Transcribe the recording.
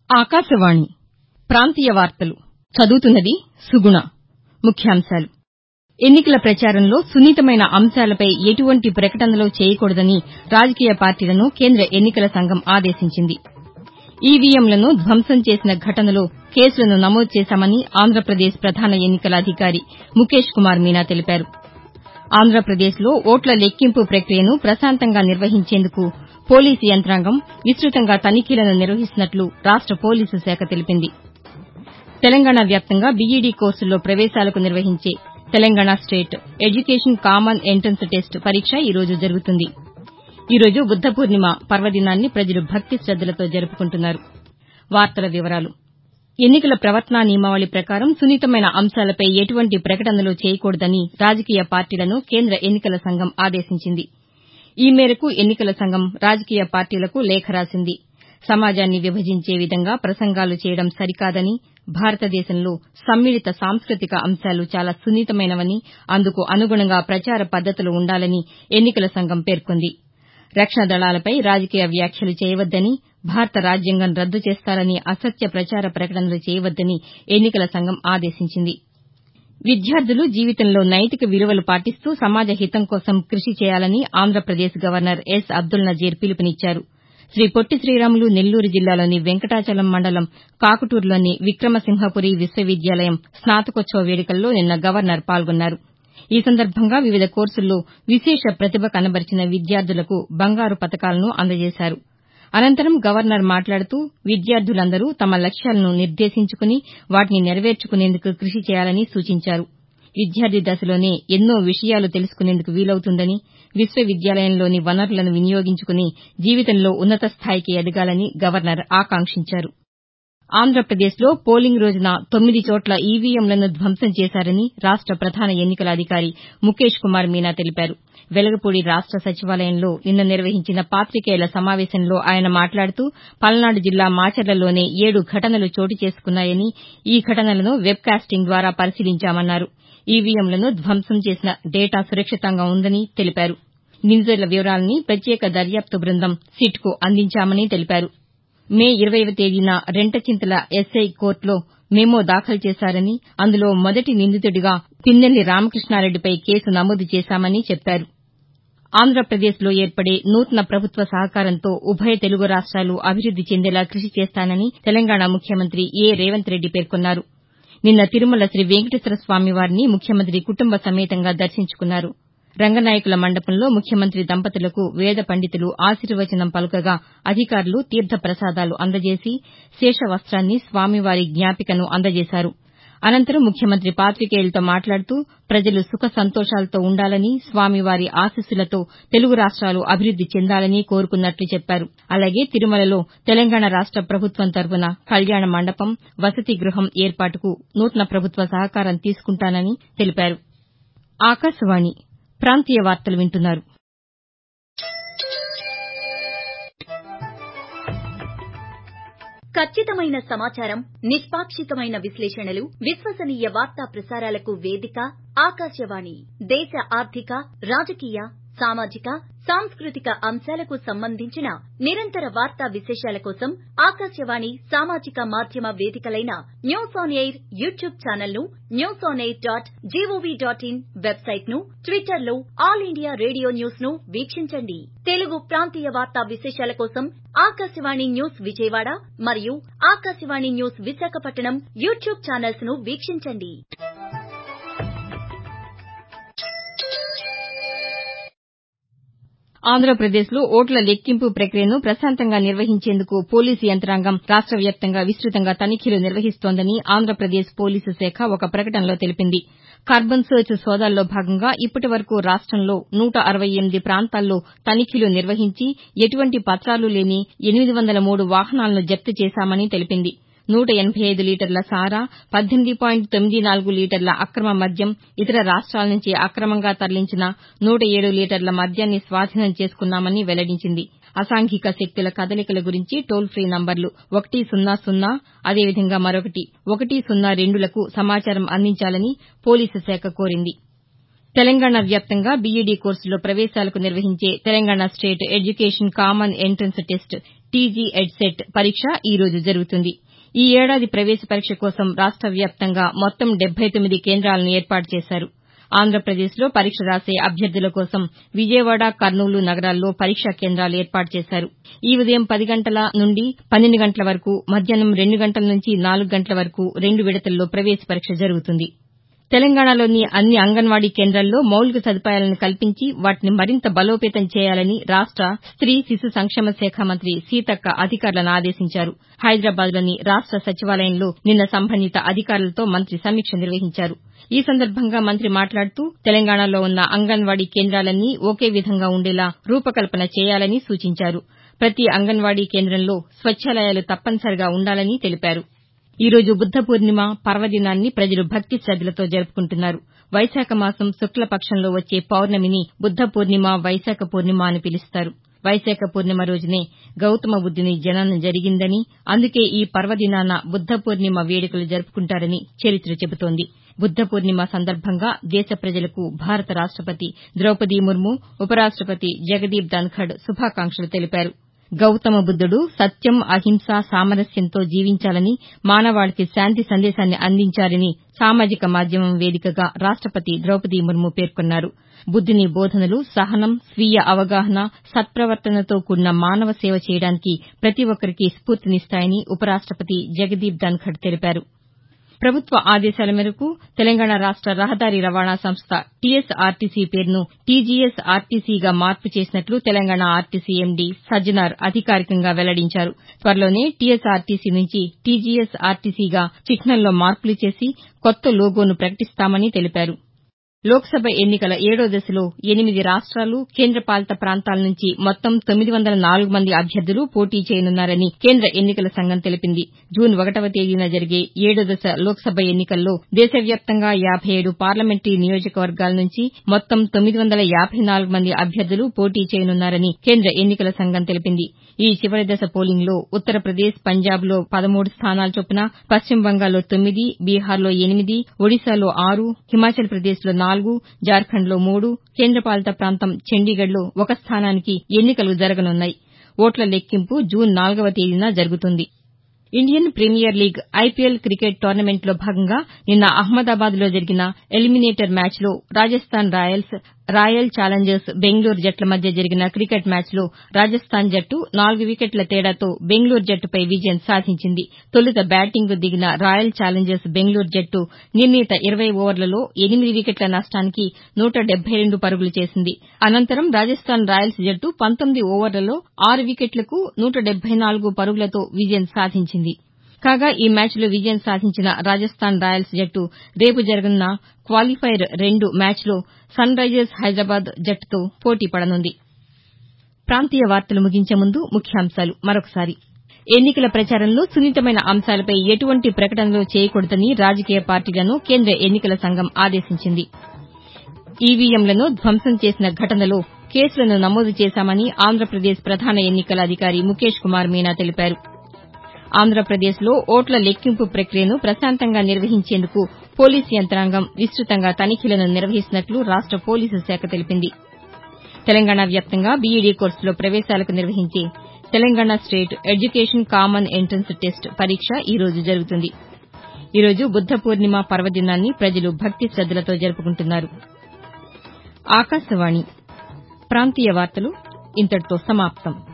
ఆకాశవాణి ప్రాంతీయ వార్తలు చదువుతున్నది సుగుణ ముఖ్యాంశాలు ఎన్నికల ప్రచారంలో సున్నితమైన అంశాలపై ఎటువంటి ప్రకటనలు చేయకూడదని రాజకీయ పార్టీలను కేంద్ర ఎన్నికల సంఘం ఆదేశించింది ఈవీఎంలను ధ్వంసం చేసిన ఘటనలో కేసులను నమోదు చేశామని ఆంధ్రప్రదేశ్ ప్రధాన ఎన్నికల అధికారి ముఖేష్ కుమార్ మీనా తెలిపారు ఆంధ్రప్రదేశ్లో ఓట్ల లెక్కింపు ప్రక్రియను ప్రశాంతంగా నిర్వహించేందుకు పోలీసు యంత్రాంగం విస్తృతంగా తనిఖీలను నిర్వహిస్తున్నట్లు రాష్ట పోలీసు శాఖ తెలిపింది తెలంగాణ వ్యాప్తంగా బీఈడీ కోర్సుల్లో ప్రవేశాలకు నిర్వహించే Telangana state education common entrance test పరీక్ష ఈ రోజు జరుగుతుంది ఈ రోజు బుద్ద పూర్ణిమ పర్వదినాన్ని ప్రజలు భక్తి శద్దలతో జరుపుకుంటున్నారు ఎన్నికల ప్రవర్తనా నియమావళి ప్రకారం సున్నితమైన అంశాలపై ఎటువంటి ప్రకటనలు చేయకూడదని రాజకీయ పార్టీలను కేంద్ర ఎన్నికల సంఘం ఆదేశించింది ఈ మేరకు ఎన్నికల సంఘం రాజకీయ పార్టీలకు లేఖ రాసింది సమాజాన్ని విభజించే విధంగా ప్రసంగాలు చేయడం సరికాదని భారతదేశంలో సమ్మిళిత సాంస్కృతిక అంశాలు చాలా సున్నితమైనవని అందుకు అనుగుణంగా ప్రచార పద్దతులు ఉండాలని ఎన్నికల సంఘం పేర్కొంది రక్షణ దళాలపై రాజకీయ వ్యాఖ్యలు చేయవద్దని భారత రాజ్యాంగం రద్దు చేస్తారని అసత్య ప్రచార ప్రకటనలు చేయవద్దని ఎన్నికల సంఘం ఆదేశించింది విద్యార్థులు జీవితంలో నైతిక విలువలు పాటిస్తూ సమాజ హితం కోసం కృషి చేయాలని ఆంధ్రప్రదేశ్ గవర్నర్ ఎస్ అబ్దుల్ నజీర్ పిలుపునిచ్చారు శ్రీ పొట్టి శ్రీరాములు నెల్లూరు జిల్లాలోని వెంకటాచలం మండలం కాకుటూరులోని విక్రమసింహపురి విశ్వవిద్యాలయం స్నాతకోత్సవ వేడుకల్లో నిన్న గవర్నర్ పాల్గొన్నారు ఈ సందర్భంగా వివిధ కోర్సుల్లో విశేష ప్రతిభ కనబరిచిన విద్యార్థులకు బంగారు పతకాలను అందజేశారు అనంతరం గవర్నర్ మాట్లాడుతూ విద్యార్థులందరూ తమ లక్ష్యాలను నిర్దేశించుకుని వాటిని నెరవేర్చుకునేందుకు కృషి చేయాలని సూచించారు విద్యార్థి దశలోనే ఎన్నో విషయాలు తెలుసుకునేందుకు వీలవుతుందని విశ్వవిద్యాలయంలోని వనరులను వినియోగించుకుని జీవితంలో ఉన్నత స్థాయికి ఎదగాలని గవర్నర్ ఆకాంక్షించారు ఆంధ్రప్రదేశ్లో పోలింగ్ రోజున తొమ్మిది చోట్ల ఈవీఎంలను ధ్వంసం చేశారని రాష్ట ప్రధాన ఎన్నికల అధికారి ముఖేష్ కుమార్ మీనా తెలిపారు వెలగపూడి రాష్ట సచివాలయంలో నిన్న నిర్వహించిన పాతికేయుల సమావేశంలో ఆయన మాట్లాడుతూ పల్నాడు జిల్లా మాచర్లలోనే ఏడు ఘటనలు చోటు చేసుకున్నాయని ఈ ఘటనలను వెబ్ కాస్టింగ్ ద్వారా పరిశీలించామన్నారు ఈవీఎంలను ధ్వంసం చేసిన డేటా సురక్షితంగా ఉందని తెలిపారు నిందితుల వివరాలని ప్రత్యేక దర్యాప్తు బృందం సిట్కు అందించామని తెలిపారు మే ఇరవైవ తేదీన రెంటచింతల ఎస్ఐ కోర్టులో మెమో దాఖలు చేశారని అందులో మొదటి నిందితుడిగా పిన్నెల్లి రామకృష్ణారెడ్డిపై కేసు నమోదు చేశామని చెప్పారు ఆంధ్రప్రదేశ్లో ఏర్పడే నూతన ప్రభుత్వ సహకారంతో ఉభయ తెలుగు రాష్ట్రాలు అభివృద్ది చెందేలా కృషి చేస్తానని తెలంగాణ ముఖ్యమంత్రి ఏ రేవంత్ రెడ్డి పేర్కొన్నారు నిన్న తిరుమల శ్రీ వెంకటేశ్వర స్వామివారిని ముఖ్యమంత్రి కుటుంబ సమేతంగా దర్శించుకున్నారు రంగనాయకుల మండపంలో ముఖ్యమంత్రి దంపతులకు వేద పండితులు ఆశీర్వచనం పలుకగా అధికారులు తీర్ద ప్రసాదాలు అందజేసి శేషవస్తాన్ని స్వామివారి జ్ఞాపికను అందజేశారు అనంతరం ముఖ్యమంత్రి పాతికేయులతో మాట్లాడుతూ ప్రజలు సుఖ సంతోషాలతో ఉండాలని స్వామివారి ఆశీస్సులతో తెలుగు రాష్ట్రాలు అభివృద్ది చెందాలని కోరుకున్నట్లు చెప్పారు అలాగే తిరుమలలో తెలంగాణ రాష్ట ప్రభుత్వం తరఫున కళ్యాణ మండపం వసతి గృహం ఏర్పాటుకు నూతన ప్రభుత్వ సహకారం తీసుకుంటానని తెలిపారు ఆకాశవాణి ప్రాంతీయ వార్తలు వింటున్నారు ఖచ్చితమైన సమాచారం నిష్పాక్షికమైన విశ్లేషణలు విశ్వసనీయ వార్తా ప్రసారాలకు వేదిక ఆకాశవాణి దేశ ఆర్థిక రాజకీయ సామాజిక సాంస్కృతిక అంశాలకు సంబంధించిన నిరంతర వార్తా విశేషాల కోసం ఆకాశవాణి సామాజిక మాధ్యమ వేదికలైన news on air YouTube channel ను news on air dot GOV dot in website ను ట్విట్టర్ లో ఆల్ ఇండియా రేడియో న్యూస్ ను వీక్షించండి తెలుగు ప్రాంతీయ వార్తా విశేషాల కోసం ఆకాశవాణి న్యూస్ విజయవాడ మరియు Akashvani news Visakhapatnam YouTube channels ను వీక్షించండి ఆంధ్రప్రదేశ్లో ఓట్ల లెక్కింపు ప్రక్రియను ప్రశాంతంగా నిర్వహించేందుకు పోలీసు యంత్రాంగం రాష్ట వ్యాప్తంగా విస్తృతంగా తనిఖీలు నిర్వహిస్తోందని ఆంధ్రప్రదేశ్ పోలీసు శాఖ ఒక ప్రకటనలో తెలిపింది కర్బన్ సెర్చ్ సోదాల్లో భాగంగా ఇప్పటి వరకు రాష్టంలో నూట అరవై ఎనిమిది ప్రాంతాల్లో తనిఖీలు నిర్వహించి ఎటువంటి పత్రాలు లేని ఎనిమిది వందల మూడు వాహనాలను జప్తు చేశామని తెలిపింది నూట ఎనబై ఐదు లీటర్ల సారా పద్దెనిమిది పాయింట్ తొమ్మిది నాలుగు లీటర్ల అక్రమ మద్యం ఇతర రాష్ట్రాల నుంచి అక్రమంగా తరలించిన నూట ఏడు లీటర్ల మద్యాన్ని స్వాధీనం చేసుకున్నామని వెల్లడించింది అసాంఘిక శక్తుల కదలికల గురించి టోల్ ఫ్రీ నంబర్లు ఒకటి సున్నా సున్నా అదేవిధంగా మరొకటి ఒకటి సున్నా రెండులకు సమాచారం అందించాలని పోలీసు శాఖ కోరింది తెలంగాణ వ్యాప్తంగా బీఈడీ కోర్సుల్లో ప్రవేశాలకు నిర్వహించే Telangana state education common entrance test TG EdCET పరీక్ష ఈ రోజు జరుగుతుంది ఈ ఏడాది ప్రవేశ పరీక్ష కోసం రాష్ట వ్యాప్తంగా మొత్తం డెబ్బై తొమ్మిది కేంద్రాలను ఏర్పాటు చేశారు ఆంధ్రప్రదేశ్లో పరీక్ష రాసే అభ్యర్థుల కోసం విజయవాడ కర్నూలు నగరాల్లో పరీక్షా కేంద్రాలు ఏర్పాటు చేశారు ఈ ఉదయం పది గంటల నుండి పన్నెండు గంటల వరకు మధ్యాహ్నం రెండు గంటల నుంచి నాలుగు గంటల వరకు రెండు విడతల్లో ప్రవేశ పరీక్ష జరుగుతుంది తెలంగాణలోని అన్ని అంగన్వాడీ కేంద్రాల్లో మౌలిక సదుపాయాలను కల్పించి వాటిని మరింత బలోపేతం చేయాలని రాష్ట స్త్రీ శిశు సంక్షేమ శాఖ మంత్రి సీతక్క అధికారులను ఆదేశించారు హైదరాబాద్లోని రాష్ట సచివాలయంలో నిన్న సంబంధిత అధికారులతో మంత్రి సమీక్ష నిర్వహించారు ఈ సందర్భంగా మంత్రి మాట్లాడుతూ తెలంగాణలో ఉన్న అంగన్వాడీ కేంద్రాలన్నీ ఒకే విధంగా ఉండేలా రూపకల్పన చేయాలని సూచించారు ప్రతి అంగన్వాడీ కేంద్రంలో స్వచ్చాలయాలు తప్పనిసరిగా ఉండాలని తెలిపారు ఈ రోజు బుద్ద పూర్ణిమ పర్వదినాన్ని ప్రజలు భక్తి శద్దలతో జరుపుకుంటున్నారు వైశాఖ మాసం శుక్లపక్షంలో వచ్చే పౌర్ణమిని బుద్ద పూర్ణిమ వైశాఖ పూర్ణిమ అని పిలుస్తారు వైశాఖ పూర్ణిమ రోజునే గౌతమ బుద్దుని జననం జరిగిందని అందుకే ఈ పర్వదినాన బుద్ద పూర్ణిమ వేడుకలు జరుపుకుంటారని చరిత్ర చెబుతోంది బుద్ద పూర్ణిమ సందర్భంగా దేశ ప్రజలకు భారత రాష్టపతి ద్రౌపది ముర్ము ఉపరాష్టపతి జగదీప్ ధన్ఖడ్ శుభాకాంక్షలు తెలిపారు గౌతమ బుద్దుడు సత్యం అహింస సామరస్యంతో జీవించాలని మానవాళికి శాంతి సందేశాన్ని అందించారని సామాజిక మాధ్యమం వేదికగా రాష్టపతి ద్రౌపది ముర్ము పేర్కొన్నారు బుద్దుని బోధనలు సహనం స్వీయ అవగాహన సత్పవర్తనతో కూడిన మానవ సేవ చేయడానికి ప్రతి ఒక్కరికీ స్ఫూర్తినిస్తాయని ఉపరాష్టపతి జగదీప్ ధన్ఖడ్ తెలిపారు ప్రభుత్వ ఆదేశాల మేరకు తెలంగాణ రాష్ట రహదారి రవాణా సంస్థ టీఎస్ఆర్టీసీ పేరును టీజీఎస్ ఆర్టీసీగా మార్పు చేసినట్లు తెలంగాణ ఆర్టీసీ ఎండీ సజ్జనార్ అధికారికంగా వెల్లడించారు త్వరలోనే టీఎస్ఆర్టీసీ నుంచి టీజీఎస్ ఆర్టీసీగా చిహ్నంలో మార్పులు చేసి కొత్త లోగోను ప్రకటిస్తామని తెలిపారు లోక్సభ ఎన్నికల ఏడో దశలో ఎనిమిది రాష్ట్రాలు కేంద్రపాలిత ప్రాంతాల నుంచి మొత్తం తొమ్మిది వందల నాలుగు మంది అభ్యర్థులు పోటీ చేయనున్నారని కేంద్ర ఎన్నికల సంఘం తెలిపింది జూన్ ఒకటవ తేదీన జరిగే ఏడో దశ లోక్సభ ఎన్నికల్లో దేశవ్యాప్తంగా యాబై ఏడు పార్లమెంటరీ నియోజకవర్గాల నుంచి మొత్తం తొమ్మిది వందల యాబై నాలుగు మంది అభ్యర్థులు పోటీ చేయనున్నారని కేంద్ర ఎన్నికల సంఘం తెలిపింది ఈ చివరి దశ పోలింగ్లో ఉత్తరప్రదేశ్ పంజాబ్లో పదమూడు స్థానాల చొప్పున పశ్చిమ బంగాల్లో తొమ్మిది బీహార్లో ఎనిమిది ఒడిశాలో ఆరు హిమాచల్ ప్రదేశ్లో నాలుగు జార్ఖండ్లో మూడు కేంద్రపాలిత ప్రాంతం చండీగఢ్లో ఒక స్థానానికి ఎన్నికలు జరగనున్నాయి ఓట్ల లెక్కింపు జూన్ నాలుగవ తేదీన జరుగుతుంది Indian premier league IPL cricket టోర్నమెంట్లో భాగంగా నిన్న అహ్మదాబాద్లో జరిగిన ఎలిమినేటర్ మ్యాచ్లో Rajasthan royals royal challengers Bengaluru జట్ల మధ్య జరిగిన క్రికెట్ మ్యాచ్లో రాజస్థాన్ జట్టు నాలుగు వికెట్ల తేడాతో బెంగళూరు జట్టుపై విజయం సాధించింది తొలుత బ్యాటింగ్కు దిగిన రాయల్ ఛాలెంజర్స్ బెంగళూరు జట్టు నిర్ణీత ఇరవై ఓవర్లలో ఎనిమిది వికెట్ల నష్టానికి నూట డెబ్బై రెండు పరుగులు చేసింది అనంతరం రాజస్థాన్ రాయల్స్ జట్టు పంతొమ్మిది ఓవర్లలో ఆరు వికెట్లకు నూట డెబ్బై నాలుగు పరుగులతో విజయం సాధించింది కాగా ఈ మ్యాచ్లో విజయం సాధించిన రాజస్థాన్ రాయల్స్ జట్టు రేపు జరగనున్న క్వాలిఫైయర్ రెండు మ్యాచ్లో సన్ రైజర్స్ హైదరాబాద్ జట్టుతో పోటీ పడనుంది ప్రాంతీయ వార్తలు ముగించే ముందు ముఖ్యాంశాలు మరొకసారి ఎన్నికల ప్రచారంలో సున్నితమైన అంశాలపై ఎటువంటి ప్రకటనలు చేయకూడదని రాజకీయ పార్టీలను కేంద్ర ఎన్నికల సంఘం ఆదేశించింది ఈవీఎంలను ధ్వంసం చేసిన ఘటనలో కేసులను నమోదు చేశామని ఆంధ్రప్రదేశ్ ప్రధాన ఎన్నికల అధికారి ముఖేష్ కుమార్ మీనా తెలిపారు ఆంధ్రప్రదేశ్లో ఓట్ల లెక్కింపు ప్రక్రియను ప్రశాంతంగా నిర్వహించేందుకు పోలీసు యంత్రాంగం విస్తృతంగా తనిఖీలను నిర్వహిస్తున్నట్లు రాష్ట పోలీసు శాఖ తెలిపింది తెలంగాణ వ్యాప్తంగా బీఈడీ కోర్సులో ప్రవేశాలకు నిర్వహించే Telangana state education common entrance test పరీక్ష ఈ రోజు జరుగుతుంది ఈ రోజు బుద్ద పూర్ణిమ పర్వదినాన్ని ప్రజలు భక్తి శద్దలతో జరుపుకుంటున్నారు ఆకాశవాణి ప్రాంతీయ వార్తలు ఇంతటితో సమాప్తం